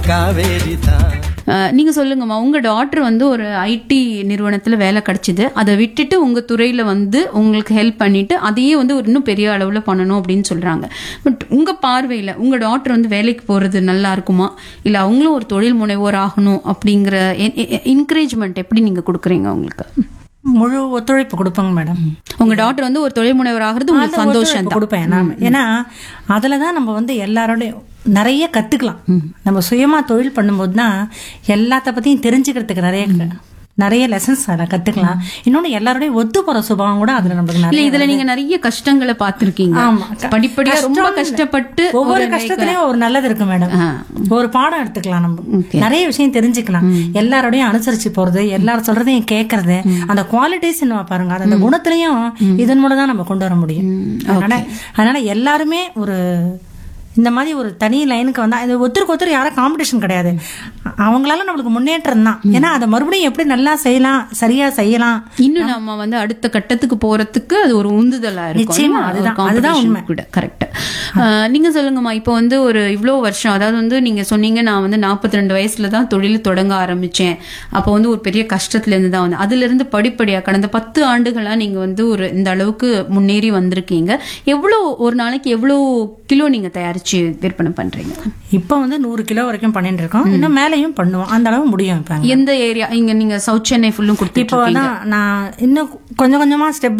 காவேரி தான் அஹ், நீங்க சொல்லுங்கம்மா உங்க டாக்டர் வந்து ஒரு ஐடி நிறுவனத்துல வேலை கிடைச்சது அதை விட்டுட்டு உங்க துறையில வந்து உங்களுக்கு ஹெல்ப் பண்ணிட்டு அதையே வந்து ஒரு இன்னும் பெரிய அளவுல பண்ணணும் அப்படின்னு சொல்றாங்க பட் உங்க பார்வையில உங்க டாக்டர் வந்து வேலைக்கு போறது நல்லா இருக்குமா இல்ல அவங்களும் ஒரு தொழில் முனைவோர் ஆகணும் அப்படிங்கிற என்கரேஜ்மெண்ட் எப்படி நீங்க கொடுக்குறீங்க உங்களுக்கு முழு ஒத்துழைப்பு கொடுப்பேங்க மேடம் உங்க டாக்டர் வந்து ஒரு தொழில் முனைவர் ஆகிறது உங்களுக்கு அந்த சந்தோஷம் ஒத்துழைப்பு தான் கொடுப்பேன் நான் ஏன்னா அதுல தான் நம்ம வந்து எல்லாரோடையும் நிறைய கத்துக்கலாம் நம்ம சுயமா தொழில் பண்ணும்போது தான் எல்லாத்த பத்தியும் தெரிஞ்சுக்கிறதுக்கு நிறைய க- நிறைய லெசன்ஸ் அதில் கத்துக்கலாம் இன்னொன்னு எல்லாரோடையும் ஒத்து போற சுபாவம் கூட அதுல நம்மளுக்கு இல்ல நிறைய இதுல நீங்க நிறைய கஷ்டங்களை பார்த்திருக்கீங்க ஆமா. க- படிப்படியா ரொம்ப கஷ்டம் இல்ல. கஷ்டப்பட்டு ஒவ்வொரு ஒரு கஷ்டத்துலயும் ஒரு நல்லது இருக்கு மேடம் ஆ. ஒரு பாடம் எடுத்துக்கலாம் நம்ம Okay. நிறைய விஷயம் தெரிஞ்சுக்கலாம் எல்லாரோடையும் அனுசரிச்சு போறது எல்லாரும் சொல்றதையும் கேட்கறது அந்த குவாலிட்டிஸ் என்ன பாருங்க அது அந்த குணத்திலையும் இதன் மூலம் தான் நம்ம கொண்டு வர முடியும் அதனால அதனால எல்லாருமே ஒரு இந்த மாதிரி ஒரு தனி லைனுக்கு வந்தா இது ஒருத்தருக்கு ஒருத்தர் யாரும் காம்படிஷன் கிடையாது அவங்களால நம்மளுக்கு முன்னேற்றம் தான் ஏன்னா அதை மறுபடியும் எப்படி நல்லா செய்யலாம் சரியா செய்யலாம் இன்னும் நம்ம வந்து அடுத்த கட்டத்துக்கு போறதுக்கு அது ஒரு உந்துதலா இருக்கும் நிச்சயமா, இல்லையா? ஒரு அதுதான், அதுதான் competition உண்மை. கூட கரெக்ட் நீங்க சொல்லுங்கம்மா இப்போ வந்து ஒரு இவ்வளோ வருஷம் அதாவது வந்து நீங்க சொன்னீங்க நான் வந்து 42 ரெண்டு வயசுல தான் தொழில் தொடங்க ஆரம்பிச்சேன் அப்போ வந்து ஒரு பெரிய கஷ்டத்துல இருந்து தான் வந்து அதுல இருந்து படிப்படியா கடந்த பத்து ஆண்டுகளா நீங்க வந்து ஒரு இந்த அளவுக்கு முன்னேறி வந்திருக்கீங்க எவ்வளோ ஒரு நாளைக்கு எவ்வளோ கிலோ நீங்க தயாரிச்சு விற்பனை பண்றீங்க இப்போ வந்து நூறு கிலோ வரைக்கும் பண்ணிட்டு இருக்கோம் இன்னும் மேலேயும் பண்ணுவோம் அந்த அளவு முடியும் இப்போ எந்த ஏரியா இங்க நீங்க சவுத் சென்னை ஃபுல்லும் இப்போ கொடுத்துட்டு தான் நான் இன்னும் கொஞ்சம் கொஞ்சமா ஸ்டெப்